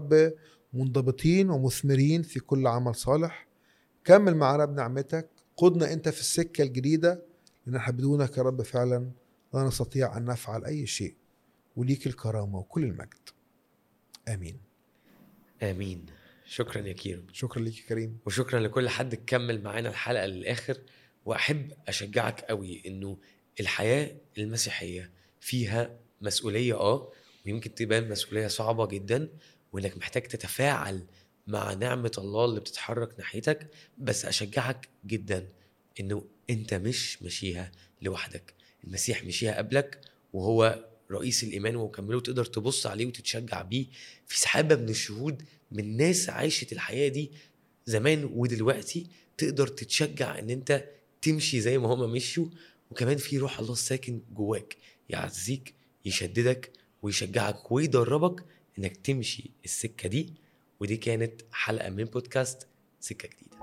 رب منضبطين ومثمرين في كل عمل صالح كمل معنا بنعمتك قدنا انت في السكه الجديده لان احنا بدونك يا رب فعلا لا نستطيع ان نفعل اي شيء وليك الكرامه وكل المجد امين امين شكرا يا كيرو شكرا ليك يا كريم وشكرا لكل حد كمل معانا الحلقه للاخر واحب اشجعك قوي انه الحياه المسيحيه فيها مسؤوليه اه ويمكن تبان مسؤوليه صعبه جدا وانك محتاج تتفاعل مع نعمه الله اللي بتتحرك ناحيتك بس اشجعك جدا انه انت مش ماشيها لوحدك المسيح مشيها قبلك وهو رئيس الايمان وكمله تقدر تبص عليه وتتشجع بيه في سحابه من الشهود من ناس عاشت الحياه دي زمان ودلوقتي تقدر تتشجع ان انت تمشي زي ما هما مشوا وكمان في روح الله الساكن جواك يعزيك يشددك ويشجعك ويدربك انك تمشي السكه دي ودي كانت حلقه من بودكاست سكه جديده